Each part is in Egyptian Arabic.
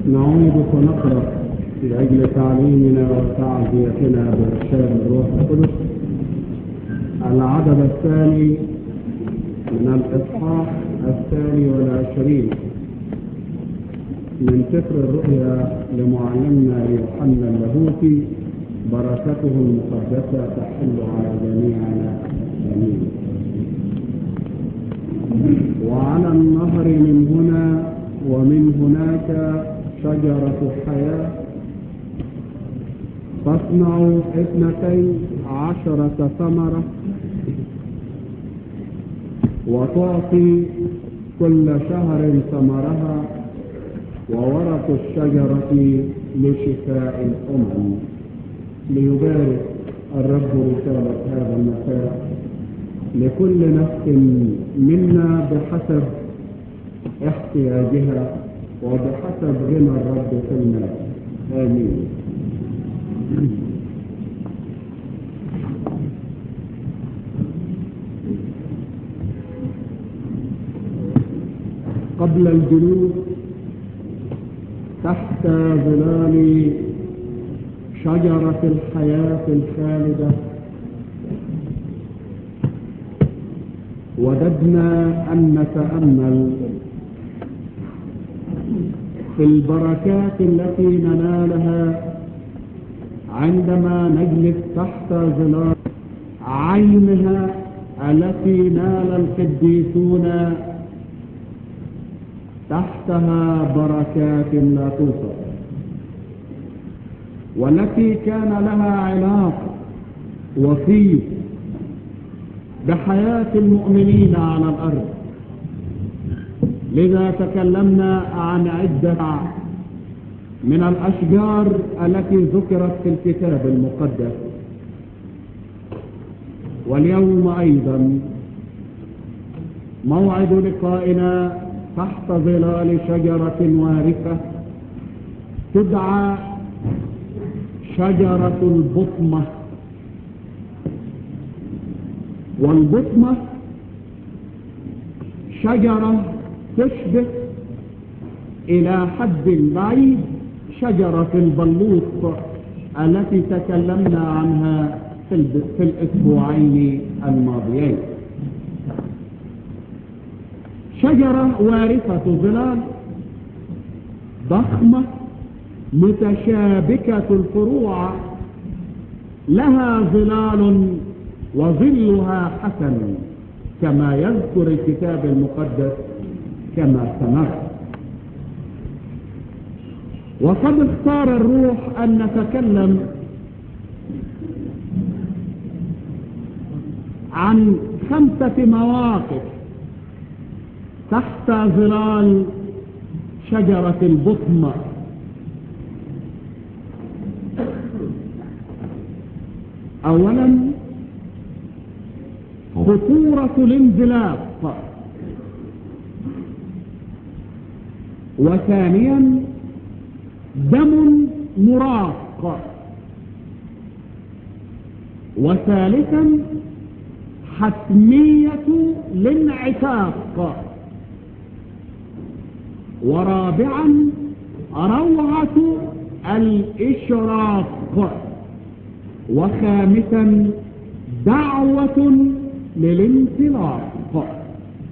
نعود فنقرأ لأجل تعليمنا وتعزيتنا بإرشاد الروح القدس العدد الثاني من الإصحاح الثاني والعشرين من سفر الرؤيا لمعلمنا يوحنا اللاهوتي بركته المقدسة تحل على جميعنا آمين وعلى النهر من هنا ومن هناك شجرة حياة تصنع اثنتي عشرة ثمرة وتعطي كل شهر ثمرها وورق الشجرة لشفاء الأمم ليبارك الرب رسالة هذا المساء لكل نفس منا بحسب احتياجها وبحسب غنى الرب في الناس آمين قبل الجلوس تحت ظلال شجرة الحياة الخالدة وددنا أن نتأمل في البركات التي ننالها عندما نجلس تحت ظلال عينها التي نال القديسون تحتها بركات لا توصف والتي كان لها علاقة وفيه بحياة المؤمنين على الأرض لذا تكلمنا عن عدة من الأشجار التي ذكرت في الكتاب المقدس واليوم أيضا موعد لقائنا تحت ظلال شجرة وارثة تدعى شجرة البطمة والبطمة شجرة تشبه إلى حد بعيد شجرة البلوط التي تكلمنا عنها في الأسبوعين الماضيين شجرة وارثة ظلال ضخمة متشابكة الفروع لها ظلال وظلها حسن كما يذكر الكتاب المقدس كما سمعت وقد اختار الروح أن نتكلم عن خمسة مواقف تحت ظلال شجرة البطمة أولا خطورة الانزلاق وثانيا دم مراق وثالثا حتمية الانعتاق ورابعا روعة الإشراق وخامسا دعوة للانطلاق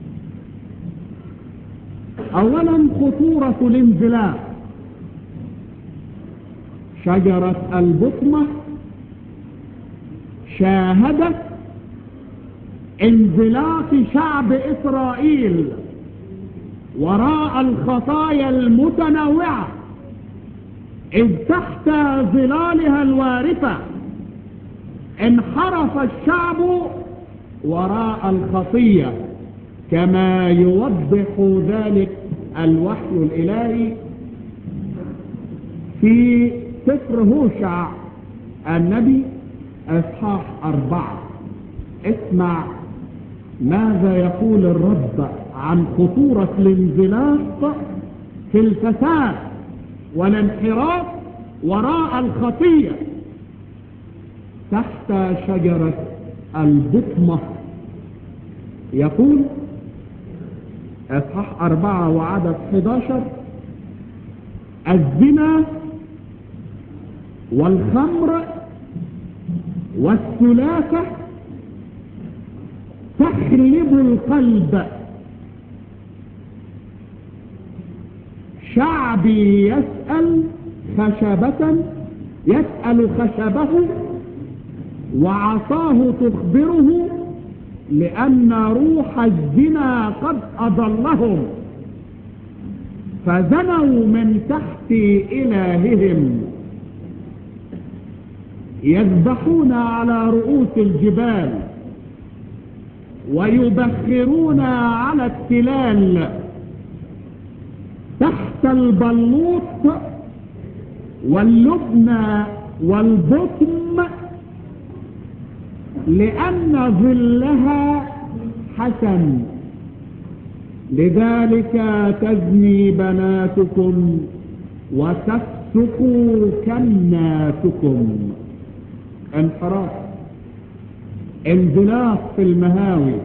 اولا خطورة الانزلاق شجرة البطمة شاهدت انزلاق شعب اسرائيل وراء وراء المتنوعة إذ تحت ظلالها الوارثة انحرف الشعب وراء الخطية كما يوضح ذلك الوحي الإلهي في سفر هوشع النبي اصحاح أربعة اسمع ماذا يقول الرب عن خطورة الانزلاق في الفساد والانحراف وراء الخطية تحت شجرة البطمة يقول اصحاح أربعة وعدد 11 الزنا والخمر والثلاثة تخرب القلب شعبي يسأل خشبة يسأل خشبه وعصاه تخبره لأن روح الزنا قد أضلهم فزنوا من تحت إلههم يذبحون على رؤوس الجبال ويبخرون على التلال تحت البلوط واللبن والبطم لأن ظلها حسن لذلك تزني بناتكم وتفسق كناتكم انحراف انزلاق في المهاوي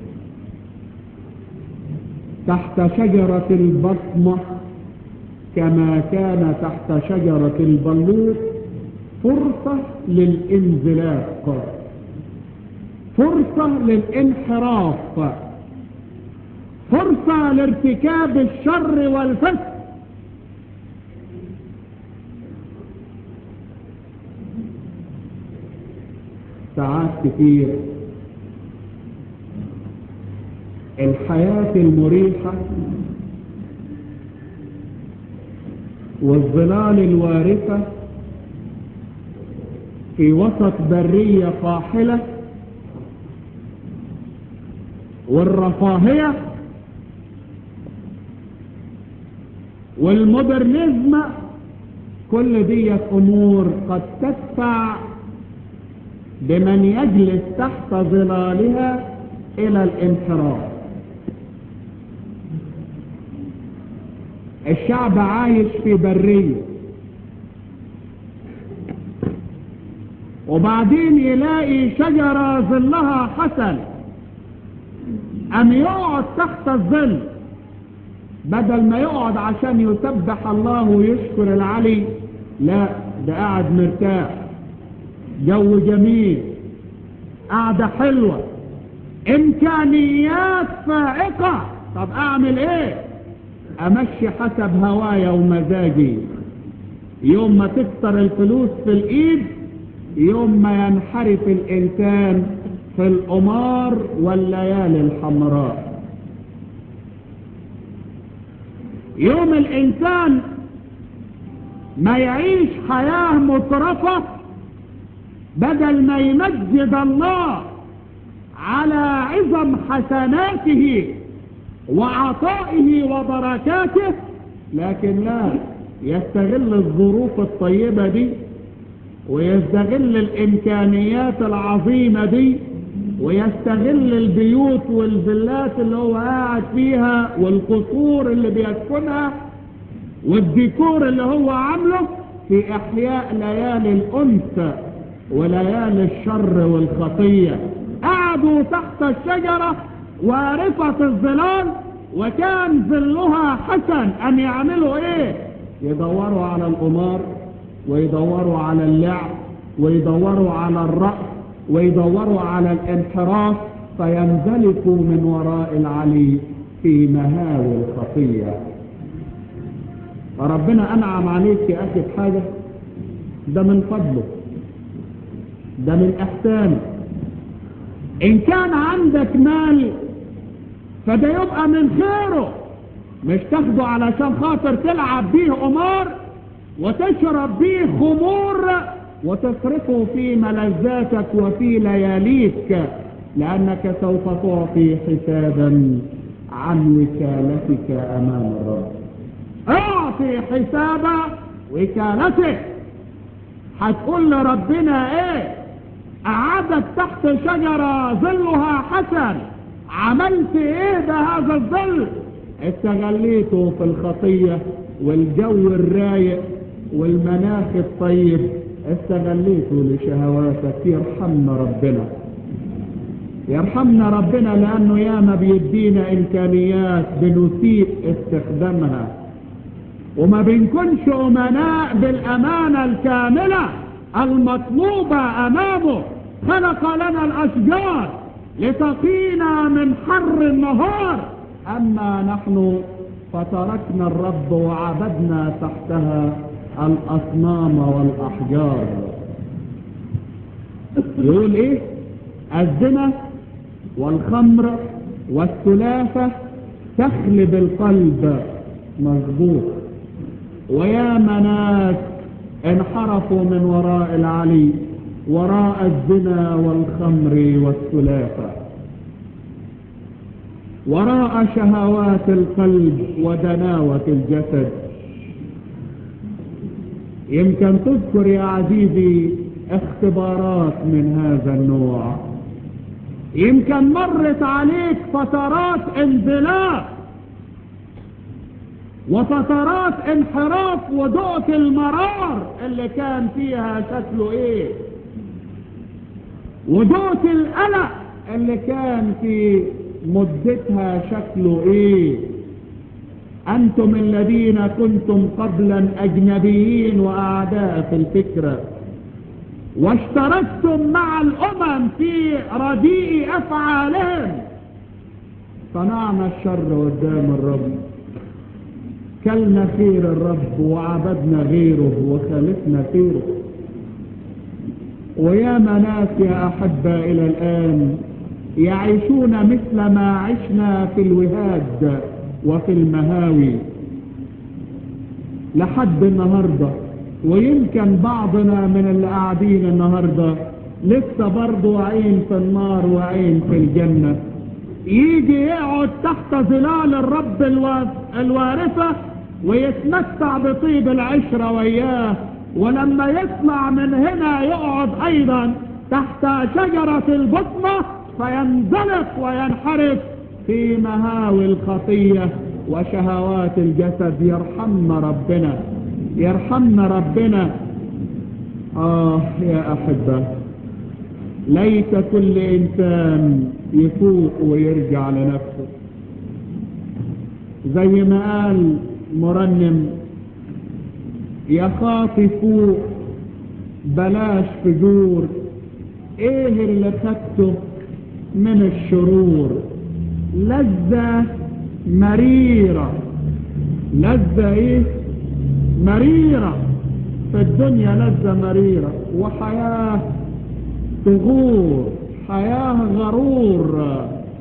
تحت شجرة البصمة كما كان تحت شجرة البلوط فرصة للانزلاق فرصة للانحراف فرصة لارتكاب الشر والفسق ساعات كتير الحياة المريحة والظلال الوارثة في وسط برية قاحلة والرفاهية والمودرنزم كل دي امور قد تدفع بمن يجلس تحت ظلالها الى الانحراف الشعب عايش في برية وبعدين يلاقي شجرة ظلها حسن أم يقعد تحت الظل بدل ما يقعد عشان يسبح الله ويشكر العلي لا ده قاعد مرتاح جو جميل قعدة حلوة امكانيات فائقة طب اعمل ايه امشي حسب هوايا ومزاجي يوم ما تكتر الفلوس في الايد يوم ما ينحرف الانسان في القمار والليالي الحمراء يوم الانسان ما يعيش حياة مترفة بدل ما يمجد الله على عظم حسناته وعطائه وبركاته لكن لا يستغل الظروف الطيبة دي ويستغل الامكانيات العظيمة دي ويستغل البيوت والفيلات اللي هو قاعد فيها والقصور اللي بيسكنها والديكور اللي هو عامله في احياء ليالي الانس وليالي الشر والخطية قعدوا تحت الشجرة وارفة الظلال وكان ظلها حسن ان يعملوا ايه يدوروا على القمار ويدوروا على اللعب ويدوروا على الرأس ويدوروا على الانحراف فينزلقوا من وراء العلي في مهاوي الخطية فربنا انعم عليك يا اخي بحاجة ده من فضله ده من احسانه ان كان عندك مال فده يبقى من خيره مش تاخده علشان خاطر تلعب بيه قمار وتشرب بيه خمور وتصرفه في ملذاتك وفي لياليك لأنك سوف تعطي حسابا عن وكالتك أمام الرب اعطي حساب وكالتك هتقول لربنا ايه قعدت تحت شجرة ظلها حسن عملت ايه بهذا الظل استغليته في الخطية والجو الرايق والمناخ الطيب استغليته لشهواتك يرحمنا ربنا يرحمنا ربنا لأنه ياما بيدينا إمكانيات بنسيء استخدامها وما بنكونش أمناء بالأمانة الكاملة المطلوبة أمامه خلق لنا الأشجار لتقينا من حر النهار أما نحن فتركنا الرب وعبدنا تحتها الأصنام والأحجار يقول إيه الزنا والخمر والسلافة تخلب القلب مظبوط ويا مناس انحرفوا من وراء العلي وراء الزنا والخمر والسلافة وراء شهوات القلب ودناوة الجسد يمكن تذكر يا عزيزي اختبارات من هذا النوع يمكن مرت عليك فترات انزلاق وفترات انحراف ودقت المرار اللي كان فيها شكله ايه ودقت القلق اللي كان في مدتها شكله ايه انتم الذين كنتم قبلا اجنبيين واعداء في الفكره واشتركتم مع الامم في رديء افعالهم صنعنا الشر قدام الرب كلنا خير الرب وعبدنا غيره وخالفنا خيره ويا ناس يا احبه الى الان يعيشون مثل ما عشنا في الوهاد وفي المهاوي لحد النهارده ويمكن بعضنا من اللي قاعدين النهاردة لسه برضه عين في النار وعين في الجنة يجي يقعد تحت ظلال الرب الوارثة ويتمتع بطيب العشرة وياه ولما يطلع من هنا يقعد ايضا تحت شجرة البطمة فينزلق وينحرف في مهاوي الخطية وشهوات الجسد يرحمنا ربنا يرحمنا ربنا آه يا أحبة ليس كل إنسان يفوق ويرجع لنفسه زي ما قال مرنم يا خاطي فوق بلاش فجور ايه اللي خدته من الشرور لذة مريرة لذة ايه مريرة في الدنيا لذة مريرة وحياة تغور حياة غرور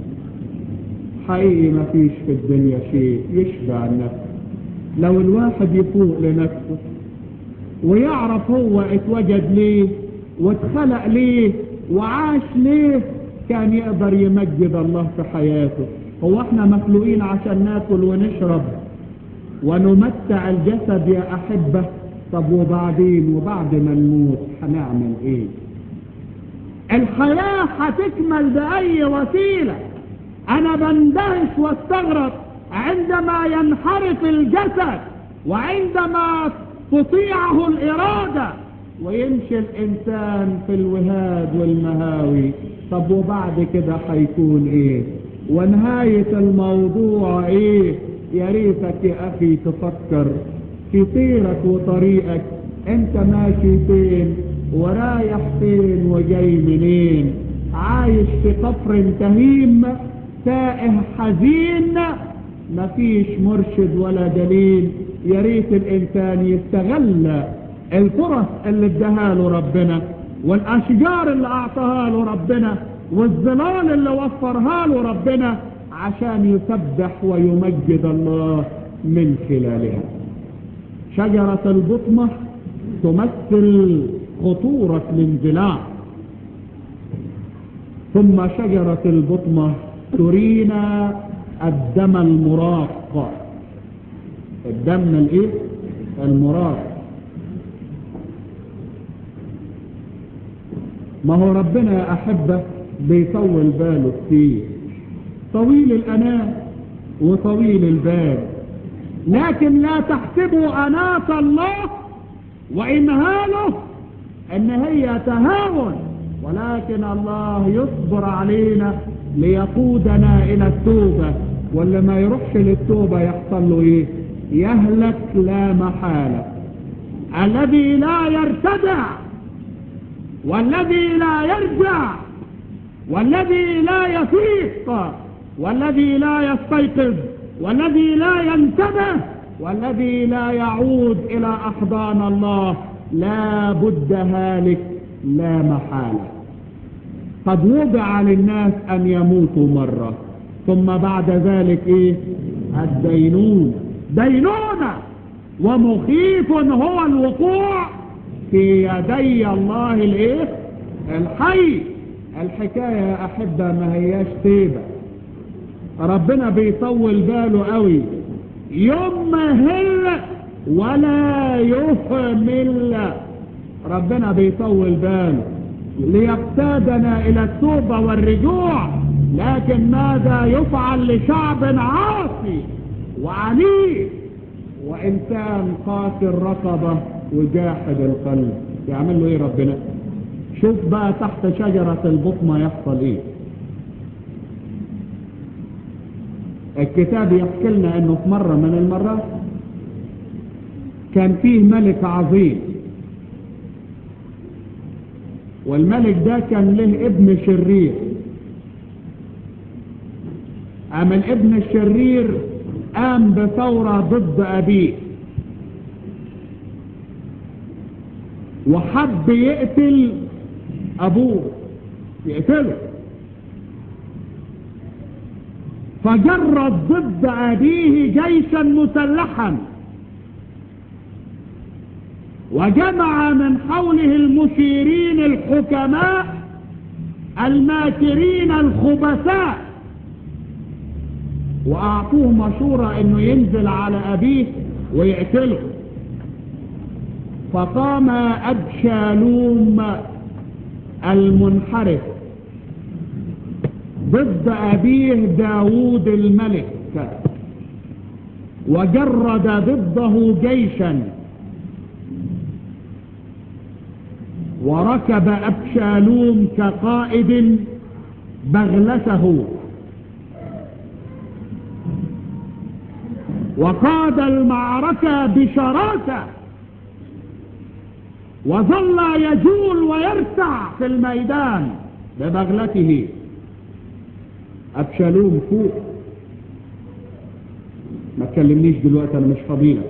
حقيقي ما فيش في الدنيا شيء يشبع النفس لو الواحد يفوق لنفسه ويعرف هو اتوجد ليه واتخلق ليه وعاش ليه كان يقدر يمجد الله في حياته هو احنا مخلوقين عشان ناكل ونشرب ونمتع الجسد يا أحبة طب وبعدين وبعد ما نموت هنعمل ايه الحياة هتكمل بأي وسيلة أنا بندهش واستغرب عندما ينحرف الجسد وعندما تطيعه الإرادة ويمشي الإنسان في الوهاد والمهاوي طب وبعد كده هيكون ايه ونهاية الموضوع ايه يا ريتك يا اخي تفكر في سيرك وطريقك انت ماشي فين ورايح فين وجاي منين عايش في قفر تهيم تائه حزين مفيش مرشد ولا دليل يا ريت الانسان يستغل الفرص اللي اداها له ربنا والاشجار اللي اعطاها له ربنا والظلال اللي وفرها له ربنا عشان يسبح ويمجد الله من خلالها شجرة البطمة تمثل خطورة الانزلاع ثم شجرة البطمة ترينا الدم المراق الدم الايه المراق ما هو ربنا يا احبه بيطول باله كتير طويل الاناه وطويل البال لكن لا تحسبوا اناة الله وامهاله ان هي تهاون ولكن الله يصبر علينا ليقودنا الى التوبة واللي ما يروحش للتوبة يحصل له ايه يهلك لا محالة الذي لا يرتدع والذي لا يرجع والذي لا يفيق والذي لا يستيقظ والذي لا ينتبه والذي لا يعود إلى أحضان الله لا بد هالك لا محالة قد وضع للناس أن يموتوا مرة ثم بعد ذلك إيه الدينون دينونة ومخيف هو الوقوع في يدي الله الايه الحي الحكاية يا أحبة ما هياش طيبة ربنا بيطول باله قوي يمهل ولا يهمل ربنا بيطول باله ليقتادنا إلى التوبة والرجوع لكن ماذا يفعل لشعب عاصي وعنيف وإنسان قاسي الرقبة وجاحد القلب يعمل له إيه ربنا شوف بقى تحت شجرة البطمة يحصل إيه الكتاب يحكي لنا انه في مرة من المرات كان فيه ملك عظيم والملك ده كان له ابن شرير اما الابن الشرير قام بثورة ضد ابيه وحب يقتل ابوه يقتله فجرد ضد أبيه جيشا مسلحا وجمع من حوله المشيرين الحكماء الماكرين الخبثاء وأعطوه مشورة أنه ينزل على أبيه ويقتله فقام أبشالوم المنحرف ضد أبيه داود الملك وجرد ضده جيشا وركب أبشالوم كقائد بغلته وقاد المعركة بشراسة وظل يجول ويرتع في الميدان ببغلته أبشالوم فوق ما تكلمنيش دلوقتي أنا مش فضيلة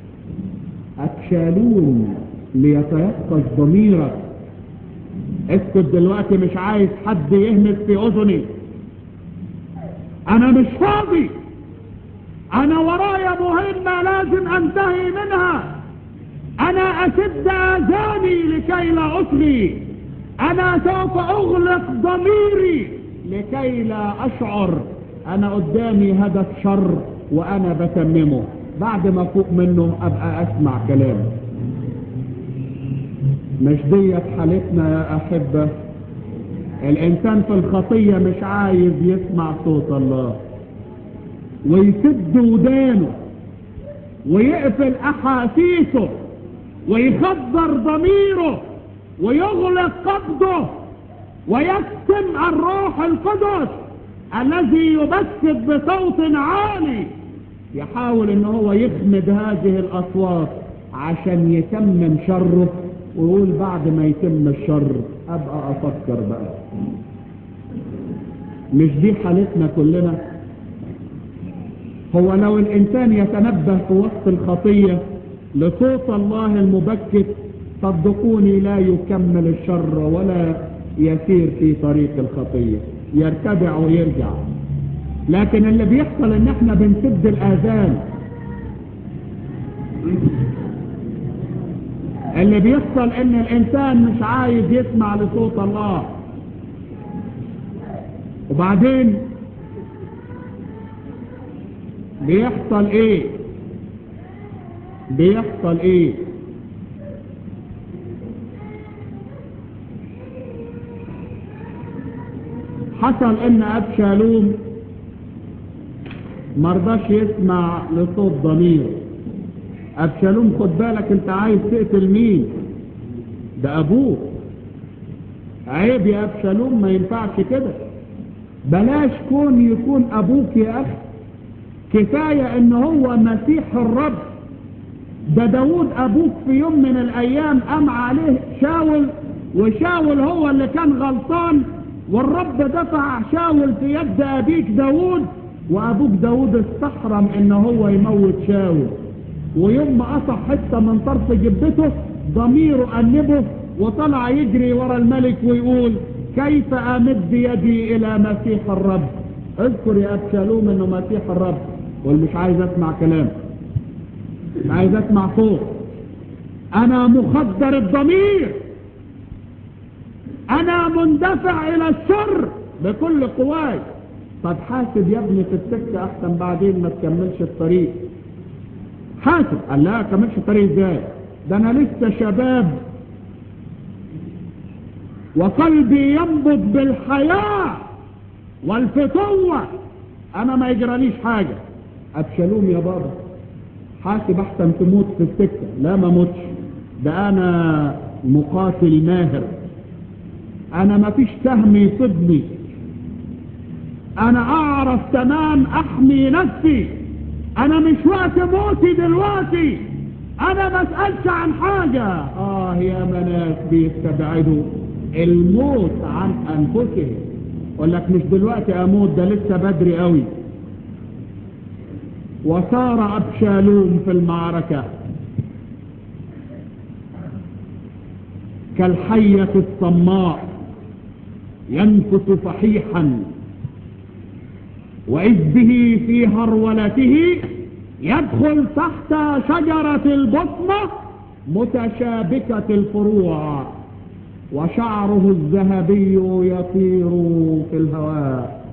أبشالوم ليتيقظ ضميرك اسكت دلوقتي مش عايز حد يهمس في أذني أنا مش فاضي أنا ورايا مهمة لازم أنتهي منها أنا أسد آذاني لكي لا أصغي أنا سوف أغلق ضميري لكي لا أشعر أنا قدامي هدف شر وأنا بتممه بعد ما فوق منه أبقى أسمع كلامه مش ديت حالتنا يا أحبة الإنسان في الخطية مش عايز يسمع صوت الله ويسد ودانه ويقفل أحاسيسه ويخدر ضميره ويغلق قبضه ويكتم الروح القدس الذي يبث بصوت عالي يحاول ان هو يخمد هذه الاصوات عشان يتمم شره ويقول بعد ما يتم الشر ابقى افكر بقى مش دي حالتنا كلنا هو لو الانسان يتنبه في وسط الخطية لصوت الله المبكت صدقوني لا يكمل الشر ولا يسير في طريق الخطية يرتدع ويرجع لكن اللي بيحصل ان احنا بنسد الاذان اللي بيحصل ان الانسان مش عايز يسمع لصوت الله وبعدين بيحصل ايه بيحصل ايه حصل ان ابشالوم مرضاش يسمع لصوت ضمير ابشالوم خد بالك انت عايز تقتل مين ده ابوه عيب يا ابشالوم ما ينفعش كده بلاش كون يكون ابوك يا اخي كفاية ان هو مسيح الرب ده داود ابوك في يوم من الايام قام عليه شاول وشاول هو اللي كان غلطان والرب دفع شاول في يد ابيك داود وابوك داود استحرم ان هو يموت شاول ويوم ما قطع حته من طرف جبته ضميره انبه وطلع يجري ورا الملك ويقول كيف امد يدي الى مسيح الرب اذكر يا ابشالوم انه مسيح الرب واللي مش عايز اسمع كلام مش عايز اسمع صوت انا مخدر الضمير انا مندفع الى الشر بكل قواي طب حاسب يا ابني في السكه احسن بعدين ما تكملش الطريق حاسب قال لا كملش الطريق ازاي ده انا لسه شباب وقلبي ينبض بالحياة والفتوة انا ما يجراليش حاجة ابشالوم يا بابا حاسب احسن تموت في السكة لا ما موتش ده انا مقاتل ماهر انا ما فيش سهم يصدني انا اعرف تمام احمي نفسي انا مش وقت موتي دلوقتي انا ما اسألش عن حاجة اه يا مناس بيستبعدوا الموت عن انفسهم يقول لك مش دلوقتي اموت ده لسه بدري قوي وصار ابشالوم في المعركة كالحية الصماء ينفس صحيحا وإذ به في هرولته يدخل تحت شجرة البطمة متشابكة الفروع وشعره الذهبي يطير في الهواء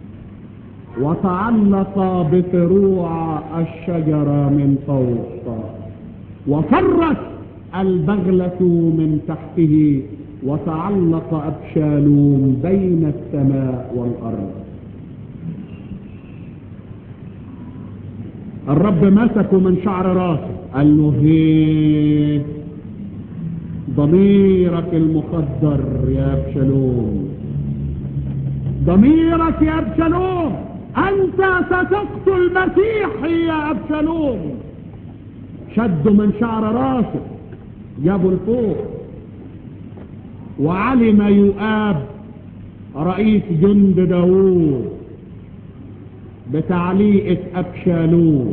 وتعلق بفروع الشجرة من فوق وفرت البغلة من تحته وتعلق أبشالوم بين السماء والأرض الرب مسكه من شعر راسه قال له هيه ضميرك المخدر يا ابشالوم ضميرك يا ابشالوم انت ستقتل مسيحي يا ابشالوم شده من شعر راسه جابه لفوق وعلم يؤاب رئيس جند داوود بتعليقة أبشالوم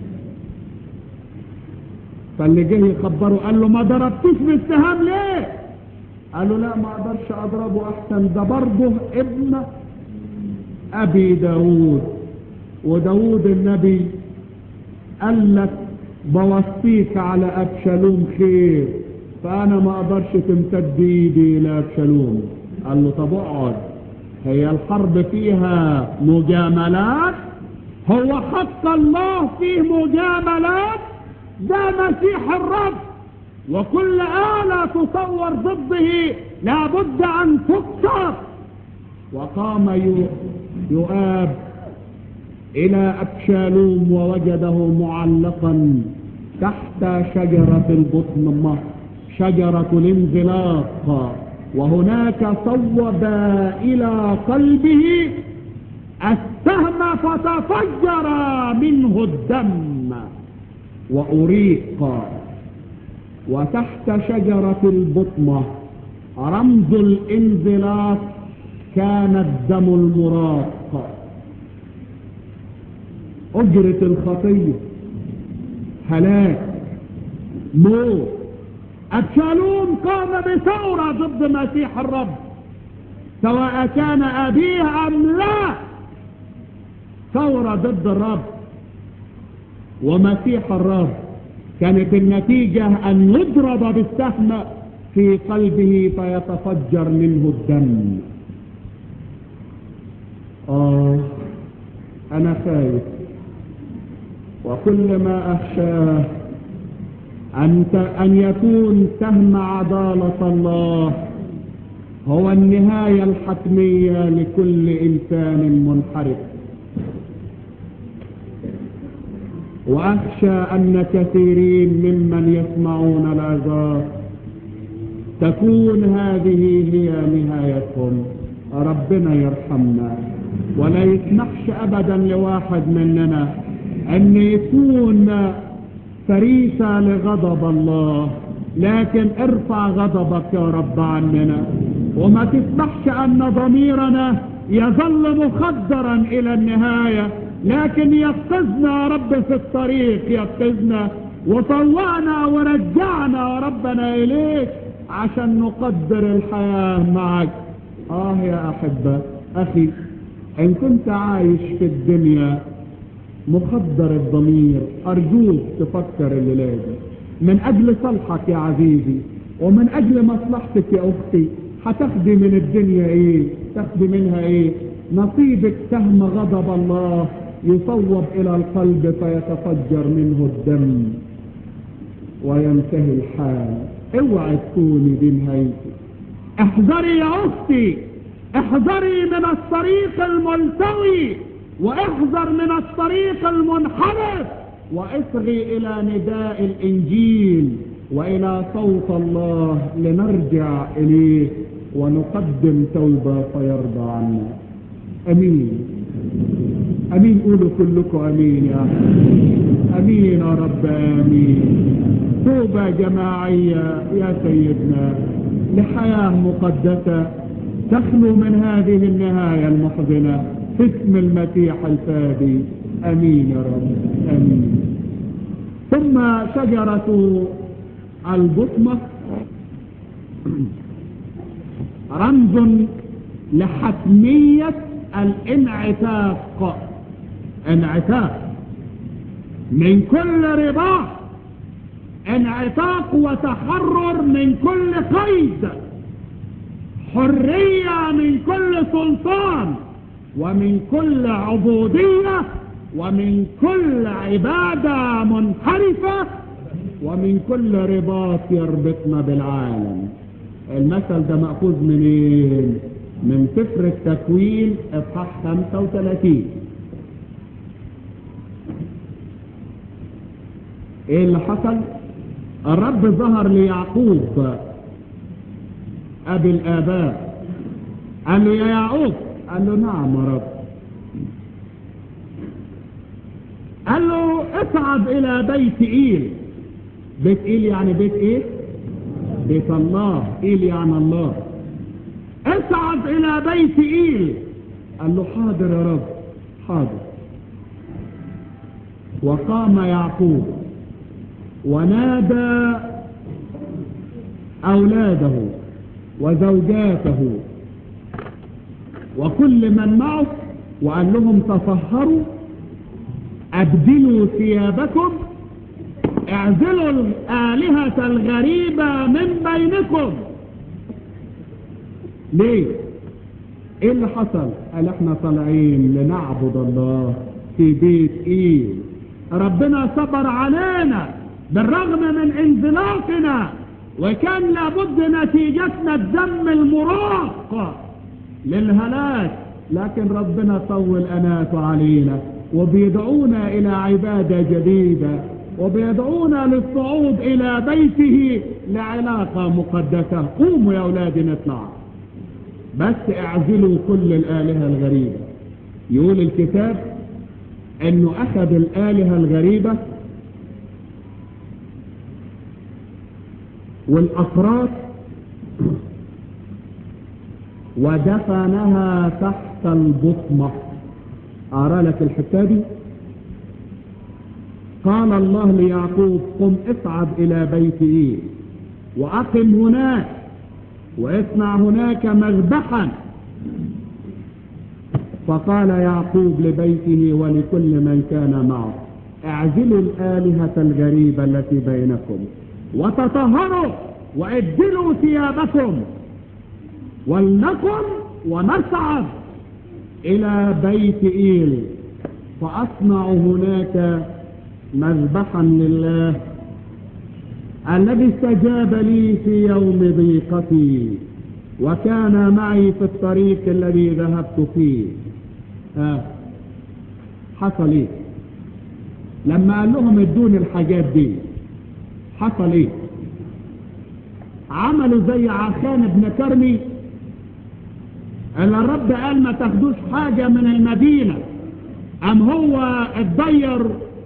فاللي جه يخبره قال له ما ضربتوش بالسهام ليه قال له لا ما اقدرش اضربه احسن ده برضه ابن ابي داود وداود النبي قال لك بوصيك على ابشالوم خير فانا ما اقدرش تمتد ايدي الى ابشالوم قال له طب اقعد هي الحرب فيها مجاملات هو حق الله فيه مجاملات ده مسيح الرب وكل آلة تصور ضده لابد أن تكسر وقام يؤاب إلى أبشالوم ووجده معلقا تحت شجرة البطن شجرة الانزلاق وهناك صوب إلى قلبه السهم فتفجر منه الدم وأريق وتحت شجرة البطمة رمز الانزلاق كان الدم المراق أجرة الخطية هلاك موت أبشالوم قام بثورة ضد مسيح الرب سواء كان أبيه أم لا ثورة ضد الرب ومسيح الرب كانت النتيجة أن يضرب بالسهم في قلبه فيتفجر منه الدم آه أنا خايف وكل ما أخشاه أن أن يكون سهم عدالة الله هو النهاية الحتمية لكل إنسان منحرف وأخشى أن كثيرين ممن يسمعون العظات تكون هذه هي نهايتهم ربنا يرحمنا ولا يسمحش أبدا لواحد مننا ان يكون فريسة لغضب الله لكن ارفع غضبك يا رب عننا وما تسمحش ان ضميرنا يظل مخدرا الى النهاية لكن يقفزنا يا رب في الطريق يقفزنا وطوعنا ورجعنا يا ربنا اليك عشان نقدر الحياة معك اه يا احبة اخي ان كنت عايش في الدنيا مخدر الضمير ارجوك تفكر الليلة دي من اجل صلحك يا عزيزي ومن اجل مصلحتك يا اختي هتاخدي من الدنيا ايه تاخدي منها ايه نصيبك سهم غضب الله يصوب الى القلب فيتفجر منه الدم وينتهي الحال اوعي تكوني دي نهايتك احذري يا اختي احذري من الطريق الملتوي واحذر من الطريق المنحرف واصغي الى نداء الانجيل والى صوت الله لنرجع اليه ونقدم توبة فيرضى عنا امين امين قولوا كلكم امين يا امين يا رب امين توبة جماعية يا سيدنا لحياة مقدسة تخلو من هذه النهاية المحزنة في اسم المسيح الفادي امين يا رب امين ثم شجرة البطمة رمز لحتمية الانعتاق انعتاق من كل رباط انعتاق وتحرر من كل قيد حرية من كل سلطان ومن كل عبودية ومن كل عبادة منحرفة ومن كل رباط يربطنا بالعالم المثل ده مأخوذ منين من سفر التكوين اصحاح 35 ايه اللي حصل الرب ظهر ليعقوب ابي الاباء قال له يا يعقوب قال له نعم يا رب قال له اصعد الى بيت ايل بيت ايل يعني بيت ايه بيت الله ايل يعني الله اصعد الى بيت ايل قال له حاضر يا رب حاضر وقام يعقوب ونادى اولاده وزوجاته وكل من معه وقال لهم تطهروا ابدلوا ثيابكم اعزلوا الآلهة الغريبة من بينكم ليه ايه اللي حصل قال احنا طالعين لنعبد الله في بيت ايه ربنا صبر علينا بالرغم من انزلاقنا وكان لابد نتيجتنا الدم المراق للهلاك لكن ربنا طول اناته علينا وبيدعونا الى عبادة جديدة وبيدعونا للصعود الى بيته لعلاقة مقدسة قوموا يا اولادي نطلع بس اعزلوا كل الالهة الغريبة يقول الكتاب انه اخذ الالهة الغريبة والافراط ودفنها تحت البطمة ارى لك الحتة دي قال الله ليعقوب قم اصعد الى بيت ايه واقم هناك واصنع هناك مذبحا فقال يعقوب لبيته ولكل من كان معه اعزلوا الآلهة الغريبة التي بينكم وتطهروا وابدلوا ثيابكم ولنكن ونصعد الى بيت ايل فاصنع هناك مذبحا لله الذي استجاب لي في يوم ضيقتي وكان معي في الطريق الذي ذهبت فيه ها حصل ايه لما قال لهم ادوني الحاجات دي حصل ايه عملوا زي عخان ابن كرمي اللي الرب قال ما تاخدوش حاجة من المدينة ام هو اتضير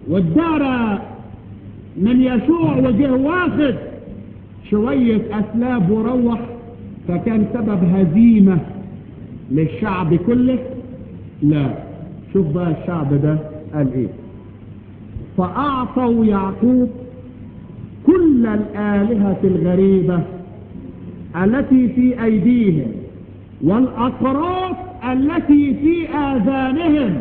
وادارى من يسوع وجه واخد شوية أسلاب وروح فكان سبب هزيمة للشعب كله لا شوف بقى الشعب ده قال ايه فأعطوا يعقوب كل الآلهة الغريبة التي في أيديهم والأطراف التي في آذانهم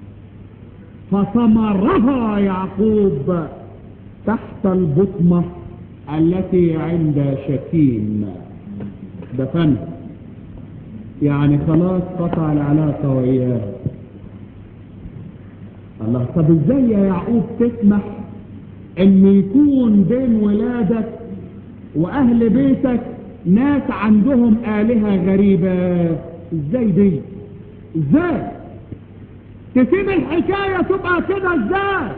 فثمرها يعقوب تحت البطمة التي عند شكيم دفن يعني خلاص قطع العلاقة وإياه الله طب ازاي يا يعقوب تسمح ان يكون بين ولادك واهل بيتك ناس عندهم آلهة غريبة ازاي دي ازاي تسيب الحكاية تبقى كده ازاي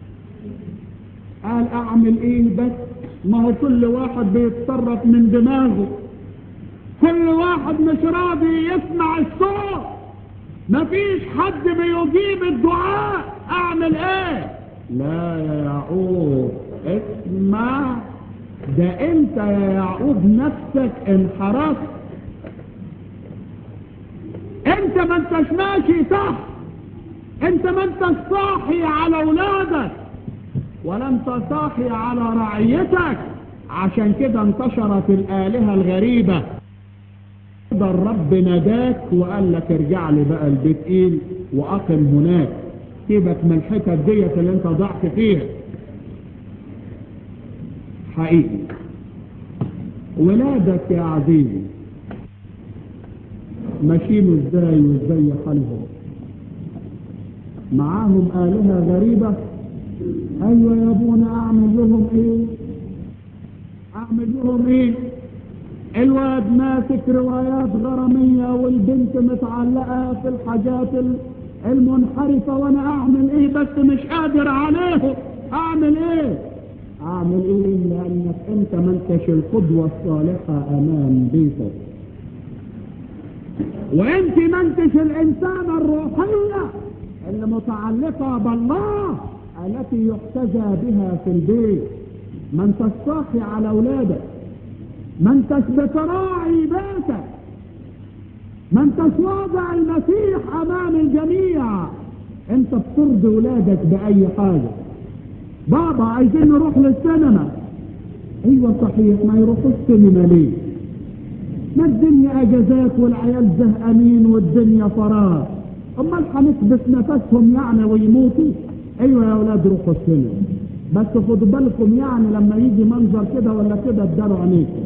قال اعمل ايه بس ما هو كل واحد بيتصرف من دماغه كل واحد مش راضي يسمع الصوت مفيش حد بيجيب الدعاء اعمل ايه لا يا يعقوب اسمع ده انت يا يعقوب نفسك انحرفت انت ما انتش ماشي صح انت ما انتش صاحي على اولادك ولا انت صاحي على رعيتك عشان كده انتشرت الالهة الغريبة ده الرب ناداك وقال لك ارجع لي بقى البيت ايه واقم هناك سيبك من الحتت ديت اللي انت ضعت فيها حقيقي ولادك يا عزيزي ماشيين ازاي وازاي حالهم معاهم آلهة غريبة ايوه يا ابونا اعمل لهم ايه اعمل لهم ايه الواد ماسك روايات غرامية والبنت متعلقة في الحاجات المنحرفة وانا اعمل ايه بس مش قادر عليه اعمل ايه اعمل ايه لانك انت ما انتش القدوة الصالحة امام بيتك وانت ما انتش الانسانة الروحية اللي متعلقة بالله التي يحتذى بها في البيت ما انتش صاحي على اولادك ما انتش بتراعي بيتك ما انتش واضع المسيح امام الجميع انت بترضي ولادك باي حاجة بابا عايزين نروح للسينما ايوه صحيح ما يروحوا السينما ليه ما الدنيا اجازات والعيال زهقانين والدنيا فراغ امال هنكبس نفسهم يعني ويموتوا ايوه يا اولاد روحوا السينما بس خدوا بالكم يعني لما يجي منظر كده ولا كده اداروا عينيكم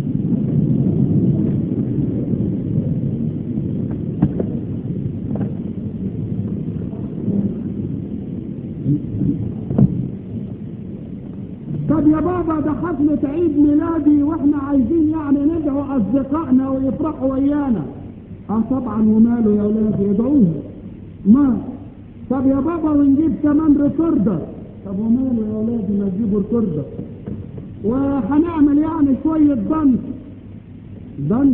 طب يا بابا ده حفلة عيد ميلادي واحنا عايزين يعني ندعو اصدقائنا ويفرحوا ويانا اه طبعا وماله يا اولاد يدعوهم ما طب يا بابا ونجيب كمان ريكوردر طب وماله يا اولاد ما تجيبوا ريكوردر وهنعمل يعني شوية ضنك ضنك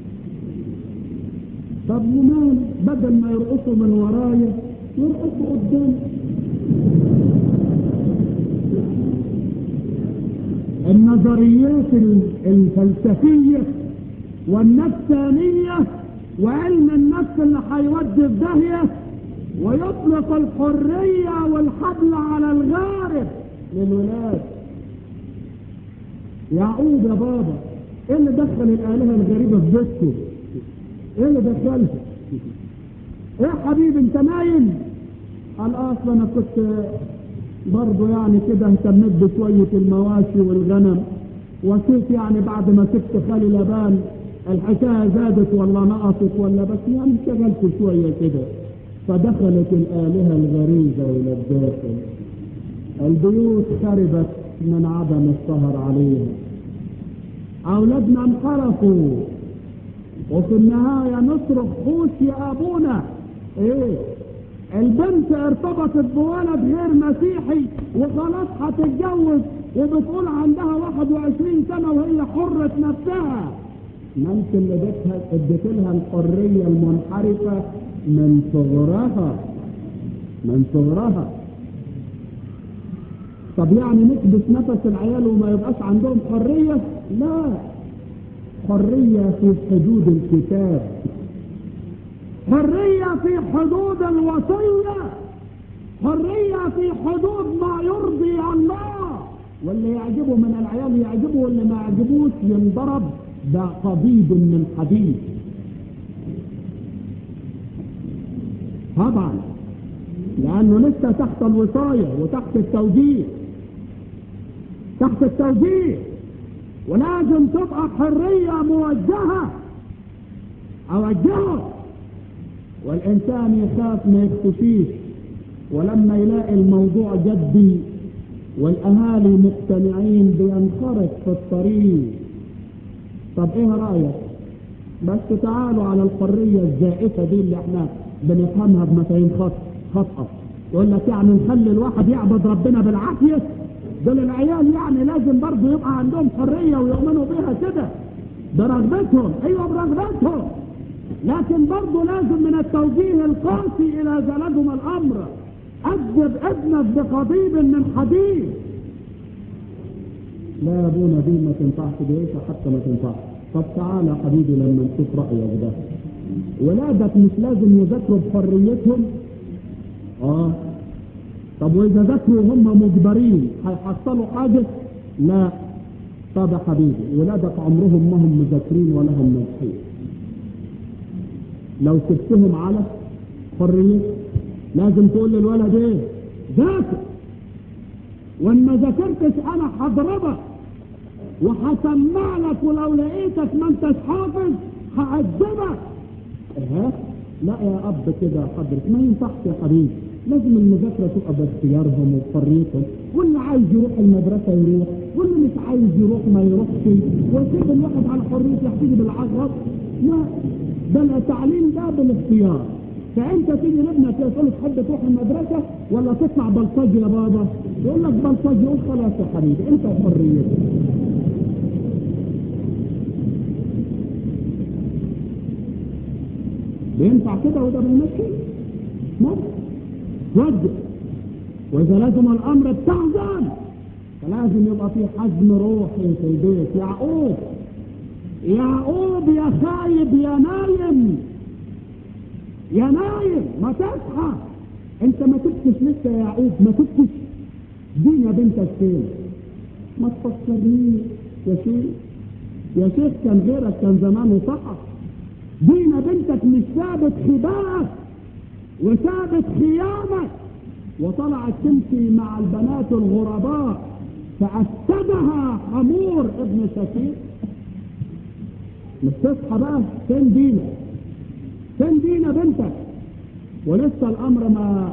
طب ومال بدل ما يرقصوا من ورايا يرقصوا قدام النظريات الفلسفية والنفسانية وعلم النفس اللي هيودي في داهية ويطلق الحرية والحبل على الغارب للولاد يعقوب يا بابا ايه اللي دخل الآلهة الغريبة في بيتكم ايه اللي دخلها ايه يا حبيبي انت نايم قال اصلا انا كنت برضه يعني كده اهتميت بشوية المواشي والغنم وشوف يعني بعد ما سبت خالي لبان الحكاية زادت ولا نقصت ولا بس يعني اشتغلت شوية كده فدخلت الآلهة الغريبة إلى الداخل البيوت خربت من عدم السهر عليها أولادنا انحرفوا وفي النهاية نصرخ خوش يا أبونا إيه البنت ارتبطت بولد غير مسيحي وخلاص هتتجوز وبتقول عندها 21 سنة وهي حرة نفسها ما انت اللي اديتها اديت لها الحرية المنحرفة من صغرها من صغرها طب يعني نكبس نفس العيال وما يبقاش عندهم حرية لا حرية في حدود الكتاب حرية في حدود الوصية حرية في حدود ما يرضي الله واللي يعجبه من العيال يعجبه واللي ما يعجبوش ينضرب بقضيب من حديد طبعا لانه لسه تحت الوصاية وتحت التوجيه تحت التوجيه ولازم تبقى حرية موجهة اوجهه والانسان يخاف ما يختفيش ولما يلاقي الموضوع جدي والاهالي مقتنعين بينخرط في الطريق طب ايه رايك بس تعالوا على الحرية الزائفة دي اللي احنا بنفهمها بمفاهيم خطأ يقول لك يعني نخلي الواحد يعبد ربنا بالعافية دول العيال يعني لازم برضه يبقى عندهم حرية ويؤمنوا بها كده برغبتهم ايوه برغبتهم لكن برضه لازم من التوجيه القاسي الى زلجهم الامر اجب ابنك بقضيب من حديد لا يا ابونا دي ما تنفعش دي حتى ما تنفعش طب تعالى حبيبي لما نشوف رايك ده ولادك مش لازم يذاكروا بحريتهم اه طب واذا ذاكروا هم مجبرين هيحصلوا حاجه لا طب يا حبيبي ولادك عمرهم ما هم مذاكرين ولا هم ناجحين لو سبتهم على حريه لازم تقول للولد ايه ذاكر وان ما ذاكرتش انا هضربك وهسمع لك ولو لقيتك ما انتش حافظ هعذبك ها لا يا اب كده حضرتك ما ينفعش يا حبيبي لازم المذاكره تبقى باختيارهم وبحريتهم واللي عايز يروح المدرسه يروح واللي مش عايز يروح ما يروحش ويسيب الواحد على حريته يحتاج بالعقل لا ده التعليم ده بالاختيار فانت تيجي لابنك تقول له تحب تروح المدرسه ولا تطلع بلطجي يا بابا يقول لك بلطجي يقول خلاص يا حبيبي انت وحريتك بينفع كده وده بيمشي ممكن وجه واذا لازم الامر بتحزن فلازم يبقى في حزم روحي في البيت يعقوب يعقوب يا خايب يا نايم يا نايم ما تصحى انت ما تبكش لسه يا يعقوب ما تبكش دين يا بنتك فين ما تفكرنيش يا شيخ يا شيخ كان غيرك كان زمانه صحى دين بنتك مش ثابت خباءك وثابت خيامك وطلعت تمشي مع البنات الغرباء فأفسدها حمور ابن شكير مش تصحى بقى فين دينك فين دين بنتك ولسه الامر ما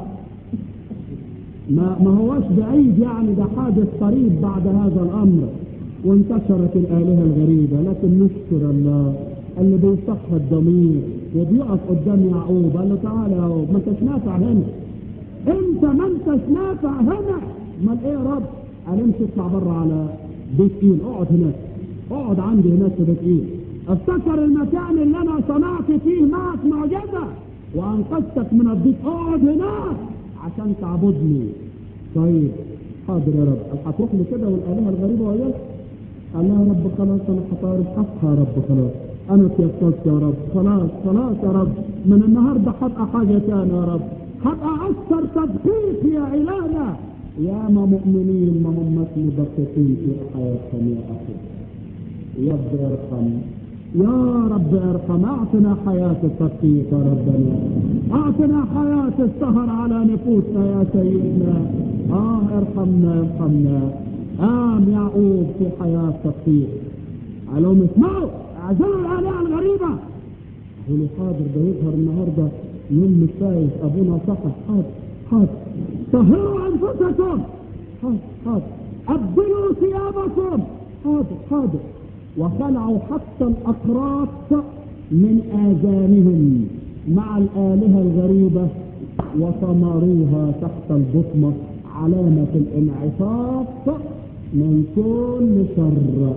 ما ما هوش بعيد يعني ده حادث قريب بعد هذا الامر وانتشرت الالهه الغريبه لكن نشكر الله اللي بيصح الضمير وبيقف قدام يعقوب قال له تعالى يا يعقوب ما انتش نافع هنا انت ما انتش نافع هنا امال ايه يا رب قال امشي اطلع بره على بيت ايل اقعد هناك اقعد عندي هناك في بيت ايل افتكر المكان اللي انا صنعت فيه معك معجزه وانقذتك من الضيق اقعد هناك عشان تعبدني طيب حاضر يا رب هتروح لي كده والالهه الغريبه وياك قال لها يا رب خلاص انا هطارد حقها يا رب خلاص انا اتيقظت يا رب خلاص خلاص يا رب من النهارده هبقى حاجه ثانيه يا رب هبقى اكثر تدقيق يا الهنا يا ما مؤمنين ما هم مدققين في حياتهم يا اخي يا رب ارحم يا رب ارحم اعطنا حياة التدقيق يا ربنا اعطنا حياة السهر على نفوسنا يا سيدنا اه ارحمنا ارحمنا قام يعقوب في حياة تدقيق قالوا اسمعوا اعزلوا الالهة الغريبة قالوا حاضر ده يظهر النهارده يوم مش فايز ابونا صحح حاضر حاضر طهروا انفسكم حاضر حاضر ابدلوا ثيابكم حاضر حاضر وخلعوا حتى الأقراط من آذانهم مع الآلهة الغريبة وطمروها تحت البطمة علامة الانعطاف من كل شر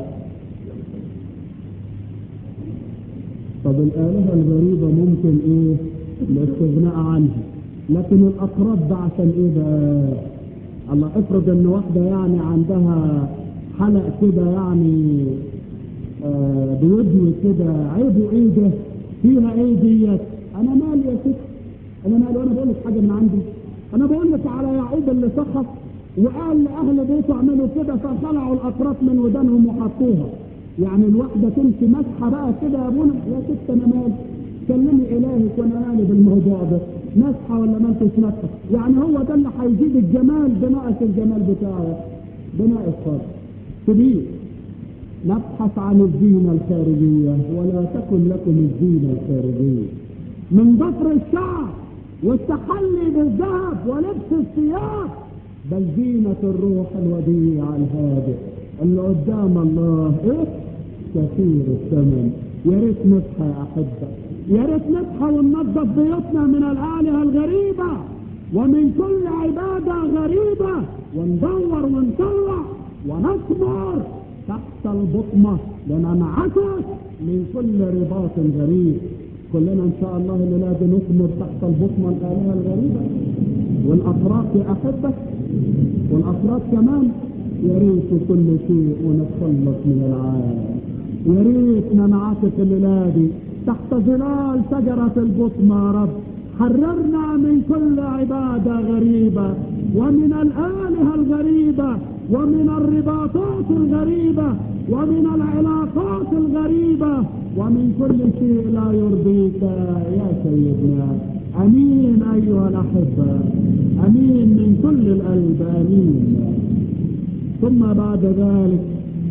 طب الآلهة الغريبة ممكن ايه الاستغناء عنها لكن الأقراط ده عشان ايه بقى الله افرض ان واحدة يعني عندها حلق كده يعني آه بودن كده عيبه ايه ده فيها ايه ديت انا مالي يا ست انا مالي وانا بقول لك حاجه من عندي انا بقول لك على يعقوب اللي سخط وقال لاهل بيته اعملوا كده فخلعوا الاطراف من ودانهم وحطوها يعني الواحده تمشي مسحه بقى كده يا ابونا يا ست انا مالي كلمي الهك وانا مالي بالموضوع ده مسحه ولا ما انتش مسحه يعني هو ده اللي هيزيد الجمال بناقص الجمال بتاعه بناقص خالص كبير نبحث عن الزينة الخارجية ولا تكن لكم الزينة الخارجية من ضفر الشعر والتحلي بالذهب ولبس الثياب بل زينة الروح الوديع الهادئ اللي قدام الله ايه كثير الثمن يا ريت نصحى يا احبه يا ريت نصحى وننظف بيوتنا من الالهه الغريبه ومن كل عباده غريبه وندور ونطلع ونثمر تحت البطمه لننعكس من كل رباط غريب كلنا ان شاء الله الليله دي نثمر تحت البطمه الالهه الغريبه والافراط يا احبه والافراد كمان يا ريت كل شيء ونتخلص من العالم يا ريت ننعكس الليله دي تحت ظلال شجره البطمه يا رب حررنا من كل عباده غريبه ومن الالهه الغريبه ومن الرباطات الغريبه ومن العلاقات الغريبه ومن كل شيء لا يرضيك يا سيدنا امين ايها الاحبه امين من كل القلب امين ثم بعد ذلك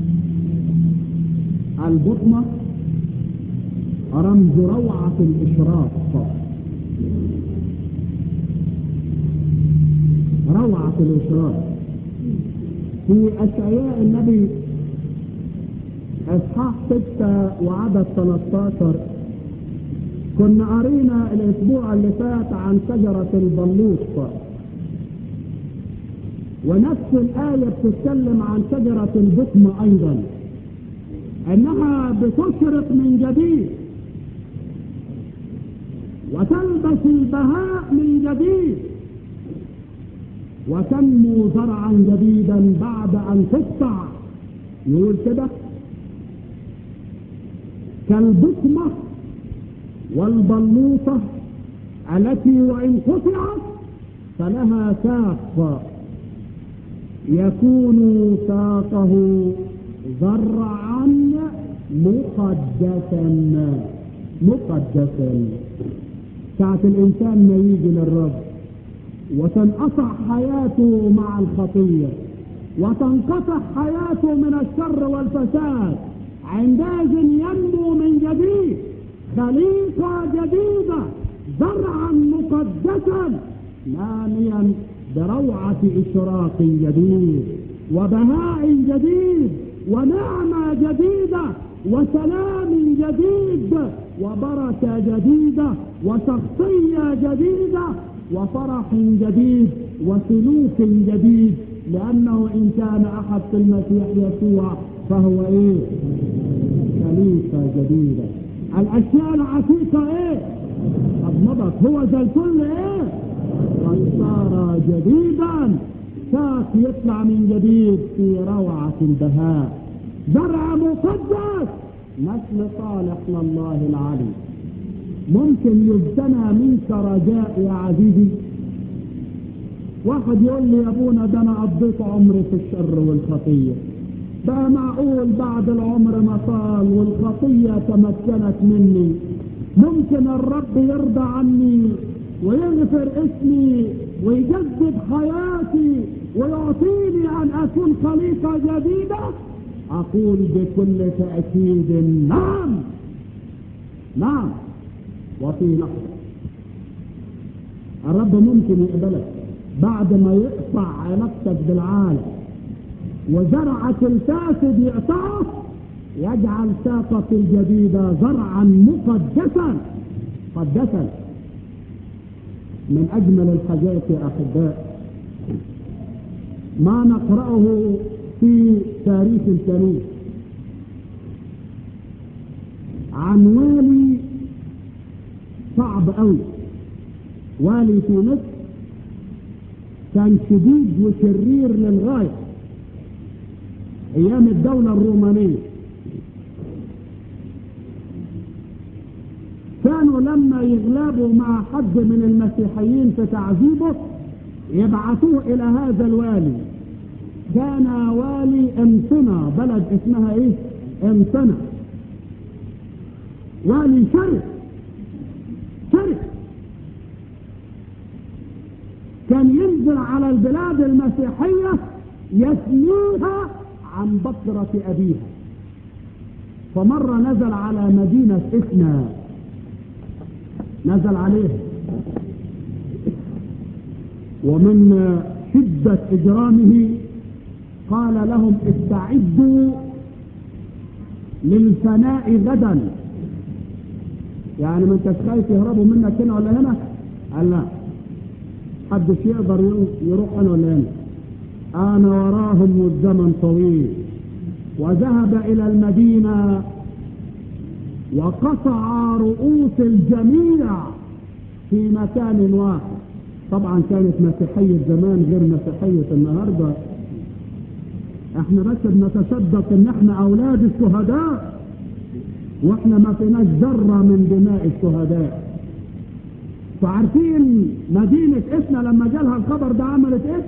البطنه رمز روعه الاشراق روعه الاشراق في اشعياء النبي اصحاح 6 وعدد 13 كنا قرينا الاسبوع اللي فات عن شجرة البلوط ونفس الآية بتتكلم عن شجرة البطم أيضا أنها بتشرق من جديد وتلبس البهاء من جديد وتنمو زرعا جديدا بعد أن تقطع يقول كده كالبطمة والبلوطة التي وإن قطعت فلها ساق يكون ساقه زرعا مقدسا مقدسا ساعة الإنسان ما يجي للرب وتنقطع حياته مع الخطية وتنقطع حياته من الشر والفساد عندئذ ينمو من جديد خليقة جديدة زرعا مقدسا ناميا بروعة إشراق جديد وبهاء جديد ونعمة جديدة وسلام جديد وبركة جديدة وشخصية جديدة وفرح جديد وسلوك جديد لأنه إن كان أحد في المسيح يسوع فهو إيه؟ خليقة جديدة الاشياء العتيقة ايه قد مضت هو زي الكل ايه قد صار جديدا ساق يطلع من جديد في روعة البهاء زرع مقدس نسل صالح لله العلي ممكن يجتنى منك رجاء يا عزيزي واحد يقول لي يا ابونا ده انا قضيت عمري في الشر والخطيه بقى معقول بعد العمر ما طال والخطية تمكنت مني ممكن الرب يرضى عني ويغفر اسمي ويجدد حياتي ويعطيني ان اكون خليقة جديدة اقول بكل تأكيد نعم نعم وفي لحظة الرب ممكن يقبلك بعد ما يقطع علاقتك بالعالم وزرعك الفاسد يقطعه يجعل ساقك الجديدة زرعا مقدسا مقدسا من أجمل الحاجات يا أحباء ما نقرأه في تاريخ الكنيسة عن والي صعب قوي والي في مصر كان شديد وشرير للغاية ايام الدولة الرومانية كانوا لما يغلبوا مع حد من المسيحيين في تعذيبه يبعثوه الى هذا الوالي كان والي امتنى بلد اسمها ايه امتنى والي شرس شرس كان ينزل على البلاد المسيحية يثنيها عن بكرة أبيها فمرة نزل على مدينة إثنا نزل عليها ومن شدة إجرامه قال لهم استعدوا للفناء غدا يعني ما انتش خايف يهربوا منك هنا ولا هنا قال لا حدش يقدر يروح هنا ولا هنا انا وراهم والزمن طويل وذهب الى المدينة وقطع رؤوس الجميع في مكان واحد طبعا كانت مسيحية زمان غير مسيحية النهاردة احنا بس بنتصدق ان احنا اولاد الشهداء واحنا ما فيناش ذرة من دماء الشهداء فعارفين مدينة اسنا لما جالها الخبر ده عملت ايه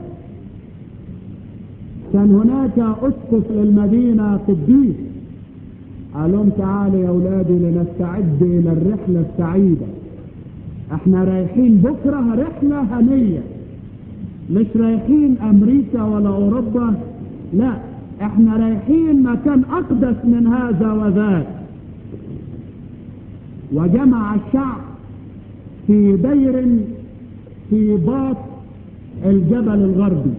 كان هناك اسقف للمدينة قديس قال لهم تعالوا يا اولادي لنستعد الى الرحلة السعيدة احنا رايحين بكرة رحلة هنية مش رايحين امريكا ولا اوروبا لا احنا رايحين مكان اقدس من هذا وذاك وجمع الشعب في دير في باط الجبل الغربي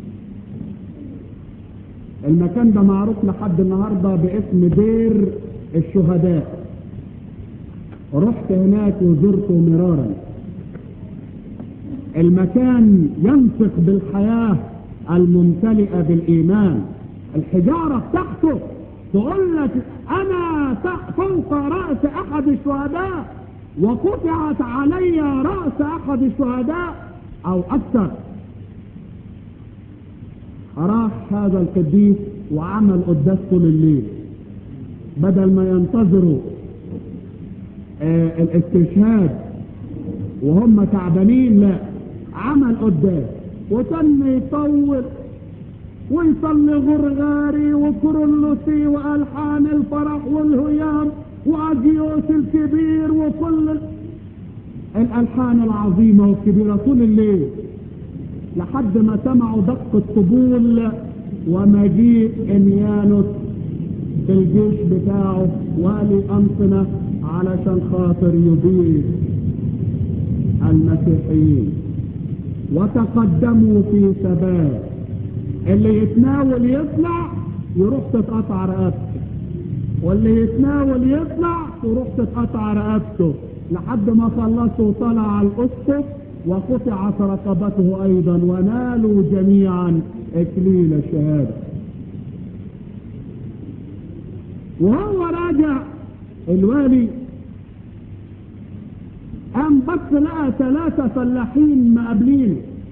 المكان ده معروف لحد النهاردة باسم دير الشهداء رحت هناك وزرته مرارا المكان ينطق بالحياة الممتلئة بالإيمان الحجارة بتاعته تقول لك أنا فوق رأس أحد الشهداء وقطعت علي رأس أحد الشهداء أو أكثر راح هذا القديس وعمل قداس طول الليل بدل ما ينتظروا آه الاستشهاد وهم تعبانين لا عمل قداس وتم يطول ويصلي غرغاري وكرولوسي والحان الفرح والهيام واجيوس الكبير وكل الالحان العظيمه والكبيره طول الليل لحد ما سمعوا دق الطبول ومجيء انيانوس بالجيش بتاعه والي انطنه علشان خاطر يضيف المسيحيين وتقدموا في ثبات اللي يتناول يطلع يروح تتقطع رقبته واللي يتناول يطلع تروح تتقطع رقبته لحد ما خلصوا طلع على الاسقف وقطعت رقبته ايضا ونالوا جميعا اكليل الشهاده وهو راجع الوالي قام بص لقى ثلاثة فلاحين مقابلين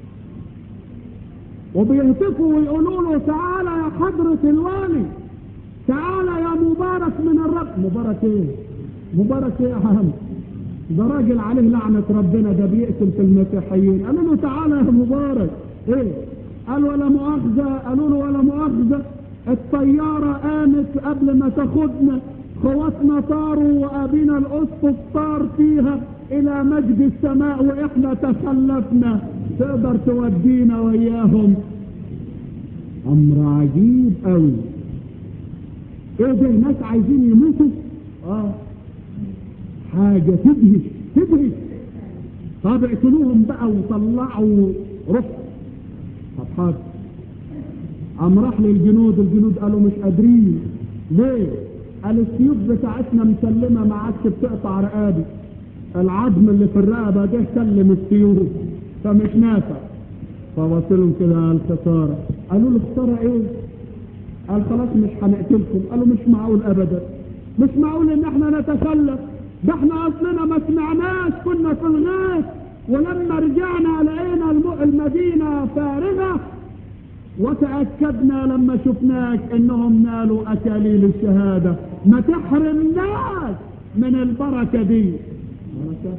وبيهتفوا ويقولوا له تعالى يا حضرة الوالي تعالى يا مبارك من الرب مبارك ايه مبارك ايه يا عم ده راجل عليه لعنة ربنا ده بيقتل في المسيحيين قالوا له تعالى يا مبارك ايه قال ولا مؤاخذة قالوا له ولا مؤاخذة الطيارة قامت قبل ما تاخدنا خواتنا طاروا وابينا الاسقف طار فيها الى مجد السماء واحنا تخلفنا تقدر تودينا وياهم امر عجيب قوي ايه ده ناس عايزين يموتوا اه حاجة تدهش تدهش طب اقتلوهم بقى وطلعوا روح طب حاضر قام راح للجنود الجنود قالوا مش قادرين ليه قال السيوف بتاعتنا مسلمه ما عادش بتقطع رقابي العظم اللي في الرقبه ده سلم السيوف فمش نافع فوصلهم كده على الخساره قالوا له خساره ايه قال خلاص مش هنقتلكم قالوا مش معقول ابدا مش معقول ان احنا نتخلف ده احنا اصلنا ما سمعناش كنا في الغيط ولما رجعنا لقينا المدينة فارغة وتأكدنا لما شفناك انهم نالوا اكاليل الشهادة ما تحرمناش من البركة دي بركة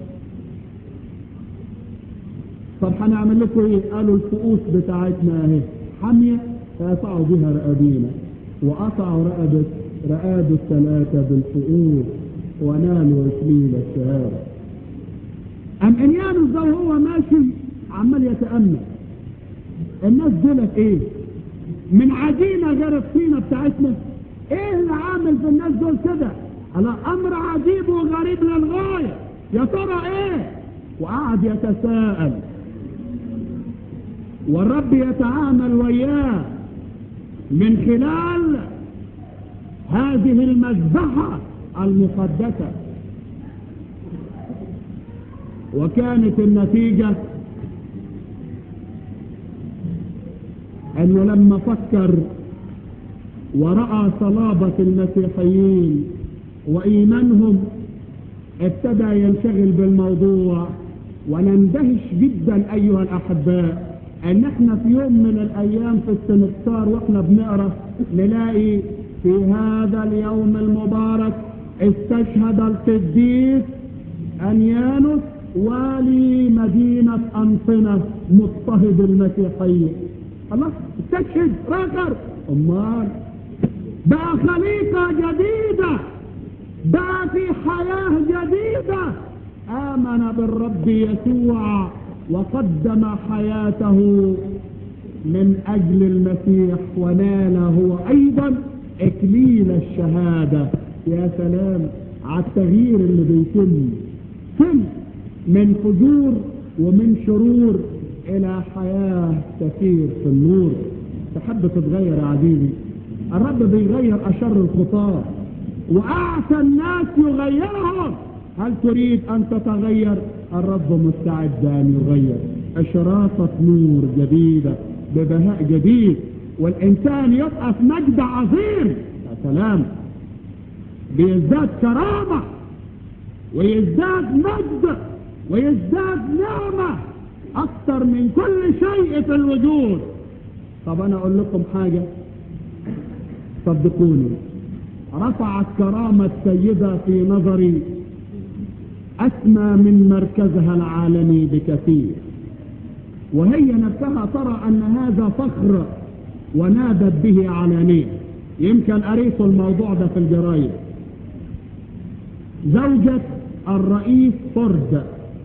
طب هنعمل لكم ايه قالوا الفؤوس بتاعتنا اهي حامية فيقطعوا بها رقابينا وقطعوا رقبة رقاب الثلاثة بالفؤوس ونالوا اكليل الشهادة ام انيانوس ده وهو ماشي عمال يتأمل الناس دولت ايه من عجينة غير الطينة بتاعتنا ايه اللي عامل في الناس دول كده على امر عجيب وغريب للغاية يا ترى ايه وقعد يتساءل والرب يتعامل وياه من خلال هذه المذبحة المقدسة وكانت النتيجة انه لما فكر ورأى صلابة المسيحيين وإيمانهم ابتدى ينشغل بالموضوع ونندهش جدا أيها الأحباء أن احنا في يوم من الأيام في السنكسار واحنا بنقرأ نلاقي في هذا اليوم المبارك استشهد القديس أنيانوس والي مدينة أنطنة مضطهد المسيحيين الله استشهد راخر امال بقى خليقة جديدة بقى في حياة جديدة آمن بالرب يسوع وقدم حياته من أجل المسيح ونال هو أيضا إكليل الشهادة يا سلام على التغيير اللي بيتم ثم من فجور ومن شرور الى حياة تسير في النور تحب تتغير يا عزيزي الرب بيغير اشر الخطاة واعتى الناس يغيرهم هل تريد ان تتغير الرب مستعد ان يغير اشراقة نور جديدة ببهاء جديد والانسان يبقى في مجد عظيم يا سلام بيزداد كرامة ويزداد مجد ويزداد نعمة اكتر من كل شيء في الوجود طب انا اقول لكم حاجة صدقوني رفعت كرامة سيدة في نظري اسمى من مركزها العالمي بكثير وهي نفسها ترى ان هذا فخر ونادت به علانية يمكن قريت الموضوع ده في الجرايد زوجة الرئيس فورد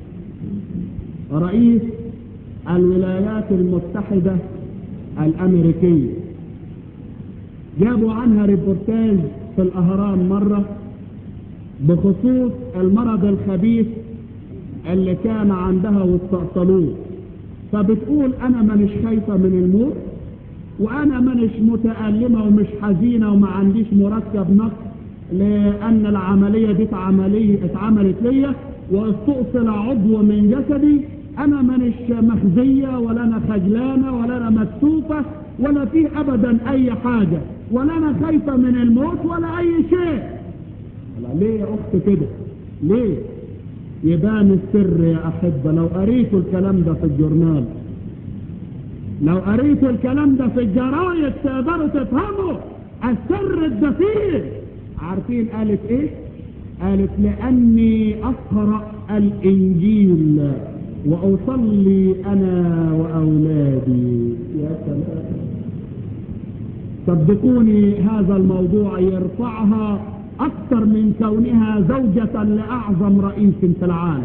رئيس الولايات المتحدة الأمريكية جابوا عنها ريبورتاج في الأهرام مرة بخصوص المرض الخبيث اللي كان عندها واستأصلوه فبتقول أنا مانيش خايفة من الموت وأنا مانيش متألمة ومش حزينة وما عنديش مركب نقص لأن العملية دي عملية اتعملت ليا واستؤصل عضو من جسدي انا مانيش مخزية ولا انا خجلانة ولا انا مكسوفة ولا فيه ابدا اي حاجة ولا انا خايفة من الموت ولا اي شيء لا ليه يا اخت كده ليه يبان السر يا احبة لو قريتوا الكلام ده في الجورنال لو قريتوا الكلام ده في الجرايد تقدروا تفهموا السر الدفين عارفين قالت ايه قالت لاني اقرأ الانجيل واصلي انا واولادي يا سلام صدقوني هذا الموضوع يرفعها اكثر من كونها زوجة لاعظم رئيس في العالم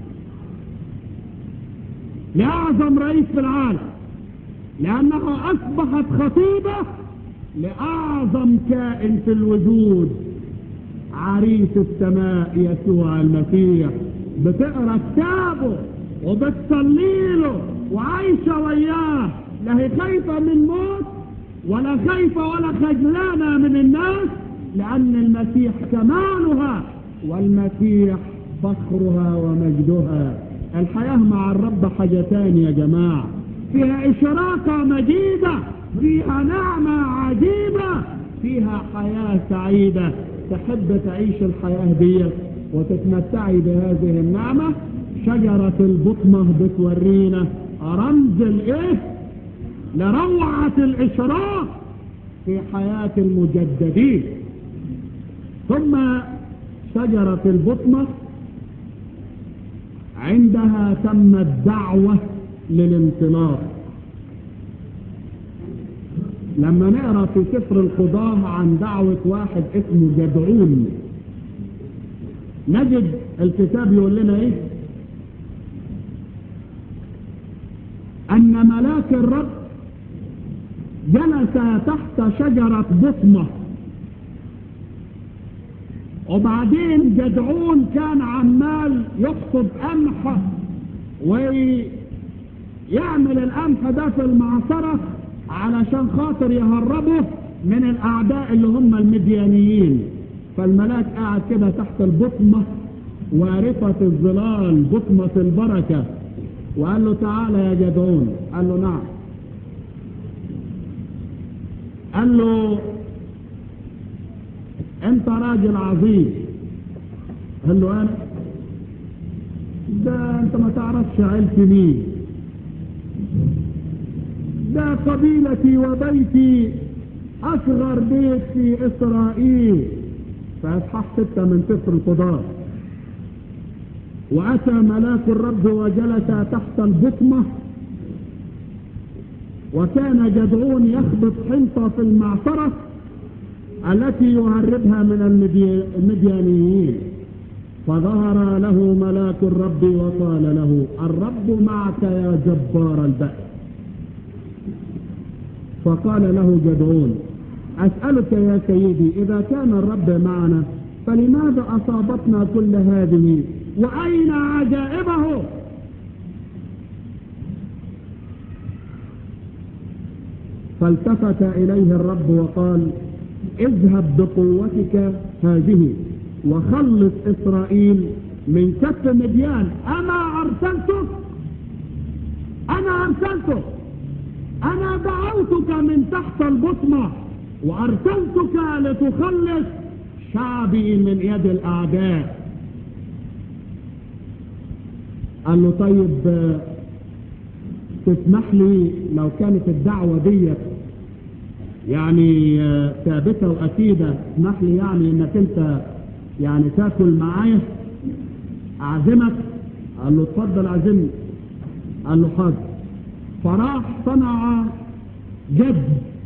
لاعظم رئيس في العالم لانها اصبحت خطيبة لاعظم كائن في الوجود عريس السماء يسوع المسيح بتقرا كتابه وبتصلي له وعايشة وياه لا هي خايفة من موت ولا خايفة ولا خجلانة من الناس لأن المسيح كمالها والمسيح فخرها ومجدها الحياة مع الرب حاجتان يا جماعة فيها إشراقة مجيدة فيها نعمة عجيبة فيها حياة سعيدة تحب تعيش الحياة دي وتتمتعي بهذه النعمة شجرة البطمة بتورينا رمز الايه لروعة الاشراق في حياة المجددين ثم شجرة البطمة عندها تمت دعوة للانطلاق لما نقرأ في سفر القضاة عن دعوة واحد اسمه جدعون نجد الكتاب يقول لنا ايه ان ملاك الرب جلس تحت شجرة بطمة وبعدين جدعون كان عمال يقصد قمح ويعمل القمح ده في المعصرة علشان خاطر يهربه من الاعداء اللي هم المديانيين فالملاك قاعد كده تحت البطمة وارفة الظلال بطمة البركة وقال له تعالى يا جدعون قال له نعم قال له انت راجل عظيم قال له انا ده انت ما تعرفش عيلتي مين ده قبيلتي وبيتي اصغر بيت في اسرائيل فاصحاح ستة من سفر القضاء واتى ملاك الرب وجلس تحت البطمة وكان جدعون يخبط حنطة في المعصرة التي يهربها من المديانيين فظهر له ملاك الرب وقال له الرب معك يا جبار البأس فقال له جدعون أسألك يا سيدي إذا كان الرب معنا فلماذا أصابتنا كل هذه وأين عجائبه فالتفت إليه الرب وقال اذهب بقوتك هذه وخلص إسرائيل من كف مديان أنا أرسلتك أنا أرسلتك أنا دعوتك من تحت البطمة وأرسلتك لتخلص شعبي من يد الأعداء قال له طيب تسمح لي لو كانت الدعوة دي يعني ثابتة وأكيدة تسمح لي يعني انك انت يعني تاكل معايا اعزمك قال له اتفضل اعزمني قال له حاضر فراح صنع جد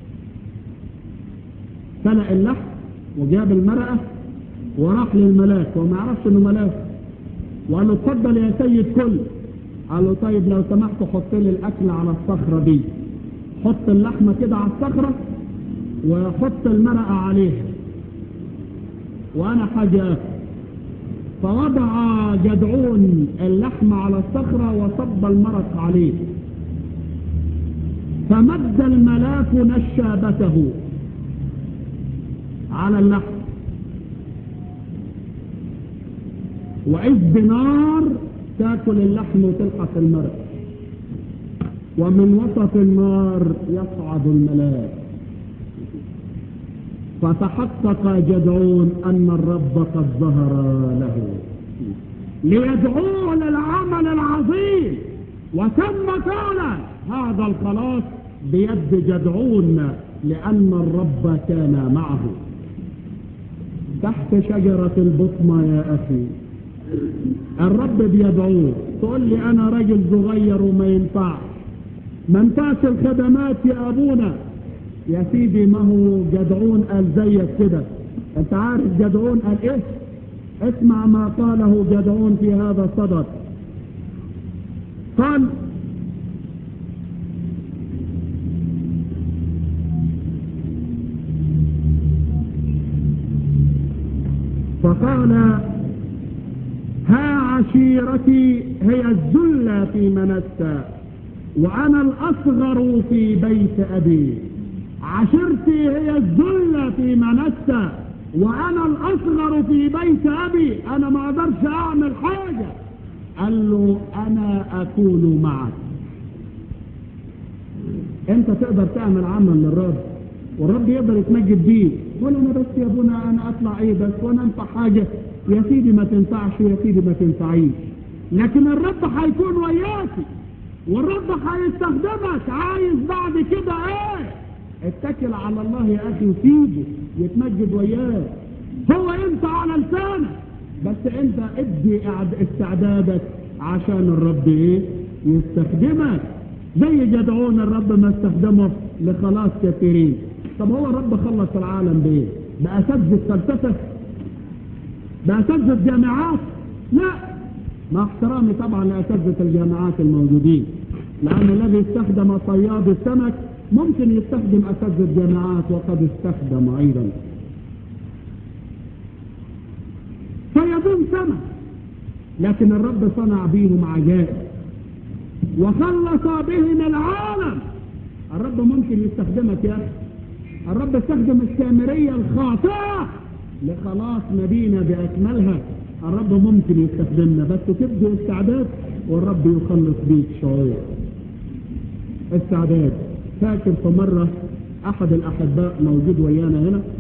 سلق اللحم وجاب المرأة وراح للملاك وما يعرفش انه ملاك وقال له اتفضل يا سيد كل قال له طيب لو سمحت حط لي الاكل على الصخرة دي حط اللحمة كده على الصخرة وحط المرأة عليها وانا حاجة فوضع جدعون اللحم على الصخرة وصب المرق عليه فمد الملاك نشابته على اللحم وإذ بنار تاكل اللحم وتلحق المرق ومن وسط النار يصعد الملاك فتحقق جدعون أن الرب قد ظهر له ليدعوه للعمل العظيم وتم فعلا هذا الخلاص بيد جدعون لأن الرب كان معه تحت شجرة البطمة يا أخي الرب بيدعوه تقول لي أنا راجل صغير وما ينفعش ما ينفعش الخدمات يا أبونا يا سيدي ما هو جدعون قال زيك كده انت عارف جدعون قال ايه اسمع ما قاله جدعون في هذا الصدد قال فقال ها عشيرتي هي الذلة في منسى وأنا الأصغر في بيت أبي عشيرتي هي الذلة في منسى وأنا الأصغر في بيت أبي أنا ما أقدرش أعمل حاجة قال له أنا أكون معك أنت تقدر تعمل عمل للرب والرب يقدر يتمجد بيه ولا أنا بس يا ابونا أنا أطلع إيه بس وأنا أنفع حاجة يا سيدي ما تنفعش يا سيدي ما تنفعيش لكن الرب هيكون وياكي والرب هيستخدمك عايز بعد كده ايه اتكل على الله يا اخي وسيبه يتمجد وياك هو انت على لسانك بس انت ادي استعدادك عشان الرب ايه يستخدمك زي جدعون الرب ما استخدمه لخلاص كثيرين طب هو الرب خلص العالم بايه بأساتذة فلسفة بأساتذة جامعات لا مع احترامي طبعا لأساتذة الجامعات الموجودين لأن الذي استخدم صياد السمك ممكن يستخدم أساتذة جامعات وقد استخدم أيضا صيادون سمك لكن الرب صنع بيهم عجائب وخلص بهم العالم الرب ممكن يستخدمك يا أخي الرب استخدم السامرية الخاطئة لخلاص مدينة بأكملها الرب ممكن يستخدمنا بس تبدو استعداد والرب يخلص بيك شعور استعداد فاكر في مرة أحد الأحباء موجود ويانا هنا